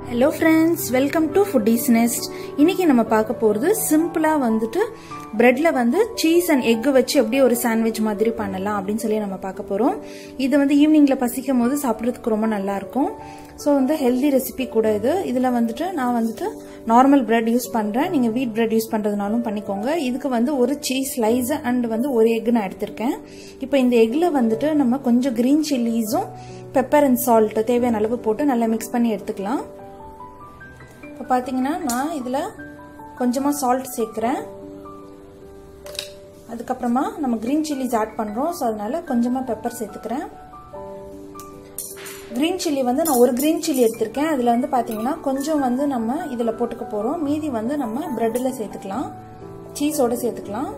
hello friends welcome to foodies nest இன்னைக்கு நம்ம பார்க்க போகிறது சிம்பிளாக வந்துட்டு பிரெட்ல வந்து சீஸ் அண்ட் எக் வச்சு எப்படி ஒரு சாண்ட்விச் மாதிரி பண்ணலாம் அப்படின்னு சொல்லி நம்ம பார்க்க போகிறோம் இது வந்து ஈவினிங்கில் பசிக்கும் போது சாப்பிட்றதுக்கு ரொம்ப நல்லா இருக்கும் ஸோ வந்து ஹெல்தி ரெசிபி கூட இது இதில் வந்துட்டு நான் வந்துட்டு நார்மல் பிரெட் யூஸ் பண்ணுறேன் நீங்கள் வீட் பிரெட் யூஸ் பண்ணுறதுனாலும் பண்ணிக்கோங்க இதுக்கு வந்து ஒரு சீஸ் ஸ்லைஸ் அண்ட் வந்து ஒரு எக் நான் எடுத்திருக்கேன் இப்போ இந்த எக்கில் வந்துட்டு நம்ம கொஞ்சம் க்ரீன் சில்லிஸும் பெப்பர் அண்ட் சால்ட் தேவையான அளவு போட்டு நல்லா மிக்ஸ் பண்ணி எடுத்துக்கலாம் இப்போ பார்த்தீங்கன்னா நான் இதில் கொஞ்சமாக சால்ட் சேர்க்குறேன் அதுக்கப்புறமா நம்ம க்ரீன் சில்லிஸ் ஆட் பண்ணுறோம் ஸோ அதனால கொஞ்சமாக பெப்பர் சேர்த்துக்கிறேன் க்ரீன் சில்லி வந்து நான் ஒரு க்ரீன் சில்லி எடுத்திருக்கேன் அதில் வந்து பார்த்தீங்கன்னா கொஞ்சம் வந்து நம்ம இதில் போட்டுக்க போகிறோம் மீதி வந்து நம்ம ப்ரெட்டில் சேர்த்துக்கலாம் சீஸோடு சேர்த்துக்கலாம்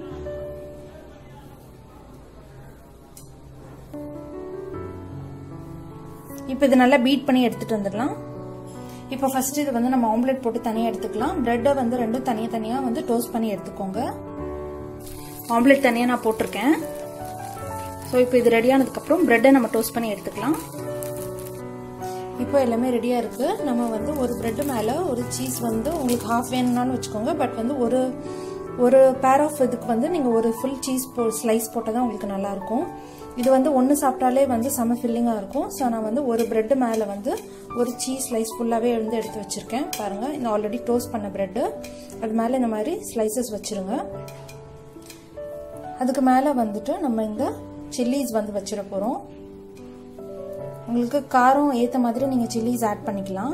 இப்போ இது நல்லா பீட் பண்ணி எடுத்துகிட்டு வந்துடலாம் இப்போ ஃபர்ஸ்ட் இது வந்து நம்ம ஆம்லெட் போட்டு தனியாக எடுத்துக்கலாம் ப்ரெட்டை வந்து ரெண்டும் தனியாக தனியாக வந்து டோஸ்ட் பண்ணி எடுத்துக்கோங்க ஆம்லெட் தனியாக நான் போட்டிருக்கேன் ஸோ இப்போ இது ரெடியானதுக்கப்புறம் ப்ரெட்டை நம்ம டோஸ்ட் பண்ணி எடுத்துக்கலாம் இப்போ எல்லாமே ரெடியாக இருக்குது நம்ம வந்து ஒரு ப்ரெட்டு மேலே ஒரு சீஸ் வந்து உங்களுக்கு ஹாஃப் வேணும்னாலும் வச்சுக்கோங்க பட் வந்து ஒரு ஒரு பேர் ஆஃப் இதுக்கு வந்து நீங்கள் ஒரு ஃபுல் சீஸ் போ ஸ்லைஸ் போட்டால் தான் உங்களுக்கு நல்லாயிருக்கும் இது வந்து ஒன்று சாப்பிட்டாலே வந்து செம ஃபில்லிங்காக இருக்கும் ஸோ நான் வந்து ஒரு ப்ரெட்டு மேலே வந்து ஒரு சீஸ் ஸ்லைஸ் ஃபுல்லாகவே எழுந்து எடுத்து வச்சுருக்கேன் பாருங்கள் இந்த ஆல்ரெடி டோஸ்ட் பண்ண ப்ரெட்டு அது மேலே இந்த மாதிரி ஸ்லைசஸ் வச்சுருங்க அதுக்கு மேலே வந்துட்டு நம்ம இந்த சில்லிஸ் வந்து வச்சிட போகிறோம் உங்களுக்கு காரம் ஏற்ற மாதிரி நீங்கள் சில்லிஸ் ஆட் பண்ணிக்கலாம்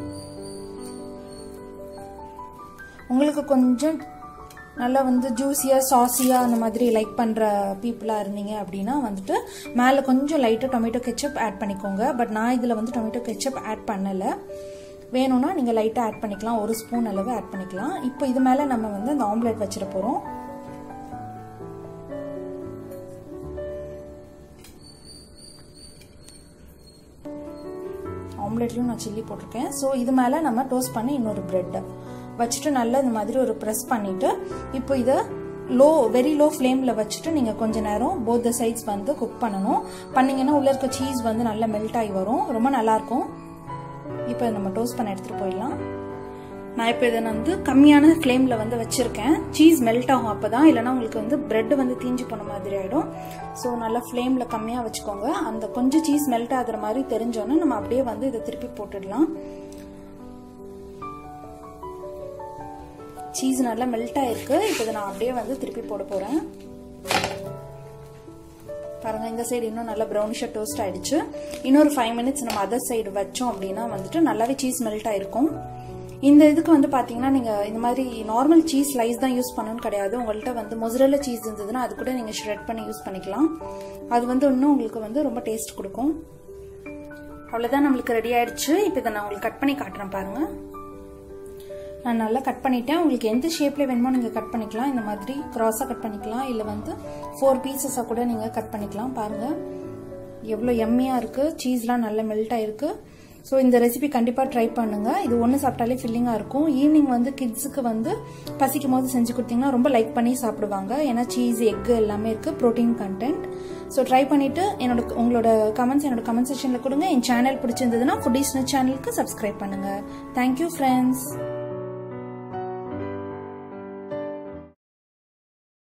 உங்களுக்கு கொஞ்சம் நல்லா வந்து ஜூஸியாக சாஸியாக அந்த மாதிரி லைக் பண்ணுற பீப்புளாக இருந்தீங்க அப்படின்னா வந்துட்டு மேலே கொஞ்சம் லைட்டாக டொமேட்டோ கெச்சப் ஆட் பண்ணிக்கோங்க பட் நான் இதில் வந்து டொமேட்டோ கெச்சப் ஆட் பண்ணலை வேணும்னா நீங்கள் லைட்டாக ஆட் பண்ணிக்கலாம் ஒரு ஸ்பூன் அளவு ஆட் பண்ணிக்கலாம் இப்போ இது மேலே நம்ம வந்து அந்த ஆம்லேட் வச்சிட போகிறோம் ஆம்லேட்லையும் நான் சில்லி போட்டிருக்கேன் ஸோ இது மேலே நம்ம டோஸ்ட் பண்ணி இன்னொரு ப்ரெட்டை வச்சுட்டு நல்லா இந்த மாதிரி ஒரு ப்ரெஸ் பண்ணிவிட்டு இப்போ இதை லோ வெரி லோ ஃப்ளேமில் வச்சுட்டு நீங்கள் கொஞ்ச நேரம் போத் சைட்ஸ் வந்து குக் பண்ணணும் பண்ணிங்கன்னா உள்ளே இருக்க சீஸ் வந்து நல்லா மெல்ட் ஆகி வரும் ரொம்ப நல்லாயிருக்கும் இப்போ நம்ம டோஸ்ட் பண்ண எடுத்துகிட்டு போயிடலாம் நான் இப்போ இதை வந்து கம்மியான ஃப்ளேமில் வந்து வச்சுருக்கேன் சீஸ் மெல்ட் ஆகும் அப்போ தான் இல்லைனா உங்களுக்கு வந்து ப்ரெட் வந்து தீஞ்சு போன மாதிரி ஆகிடும் ஸோ நல்லா ஃப்ளேமில் கம்மியாக வச்சுக்கோங்க அந்த கொஞ்சம் சீஸ் மெல்ட் ஆகுற மாதிரி தெரிஞ்சோன்னே நம்ம அப்படியே வந்து இதை திருப்பி போட்டுடலாம் சீஸ் நல்லா மெல்ட் ஆயிருக்கு இப்போ இதை நான் அப்படியே வந்து திருப்பி போட போகிறேன் பாருங்க இந்த சைடு இன்னும் நல்லா ப்ரௌனிஷாக டோஸ்ட் ஆயிடுச்சு இன்னொரு ஃபைவ் மினிட்ஸ் நம்ம அதர் சைடு வச்சோம் அப்படின்னா வந்துட்டு நல்லாவே சீஸ் மெல்ட் ஆயிருக்கும் இந்த இதுக்கு வந்து பார்த்தீங்கன்னா நீங்கள் இந்த மாதிரி நார்மல் சீஸ் ஸ்லைஸ் தான் யூஸ் பண்ணணும்னு கிடையாது உங்கள்கிட்ட வந்து மொசரல்ல சீஸ் இருந்ததுன்னா அது கூட நீங்கள் ஷ்ரெட் பண்ணி யூஸ் பண்ணிக்கலாம் அது வந்து இன்னும் உங்களுக்கு வந்து ரொம்ப டேஸ்ட் கொடுக்கும் அவ்வளோதான் நம்மளுக்கு ரெடி ஆயிடுச்சு இப்போ இதை நான் உங்களுக்கு கட் பண்ணி காட்டுறேன் பாருங்கள் நான் நல்லா கட் பண்ணிட்டேன் உங்களுக்கு எந்த ஷேப்பில் வேணுமோ நீங்கள் கட் பண்ணிக்கலாம் இந்த மாதிரி க்ராஸாக கட் பண்ணிக்கலாம் இல்லை வந்து ஃபோர் பீசஸாக கூட நீங்கள் கட் பண்ணிக்கலாம் பாருங்கள் எவ்வளோ எம்மியாக இருக்குது சீஸ்லாம் நல்லா மெல்ட் ஆகிருக்கு ஸோ இந்த ரெசிபி கண்டிப்பாக ட்ரை பண்ணுங்கள் இது ஒன்று சாப்பிட்டாலே ஃபில்லிங்காக இருக்கும் ஈவினிங் வந்து கிட்ஸுக்கு வந்து பசிக்கும் போது செஞ்சு கொடுத்தீங்கன்னா ரொம்ப லைக் பண்ணி சாப்பிடுவாங்க ஏன்னா சீஸ் எக்கு எல்லாமே இருக்குது ப்ரோட்டீன் கண்டென்ட் ஸோ ட்ரை பண்ணிவிட்டு என்னோட உங்களோட கமெண்ட்ஸ் என்னோட கமெண்ட் செக்ஷனில் கொடுங்க என் சேனல் பிடிச்சிருந்ததுன்னா ஃபுட்டீஸ்னு சேனலுக்கு சப்ஸ்கிரைப் பண்ணுங்கள் தேங்க்யூ ஃப்ரெண்ட்ஸ்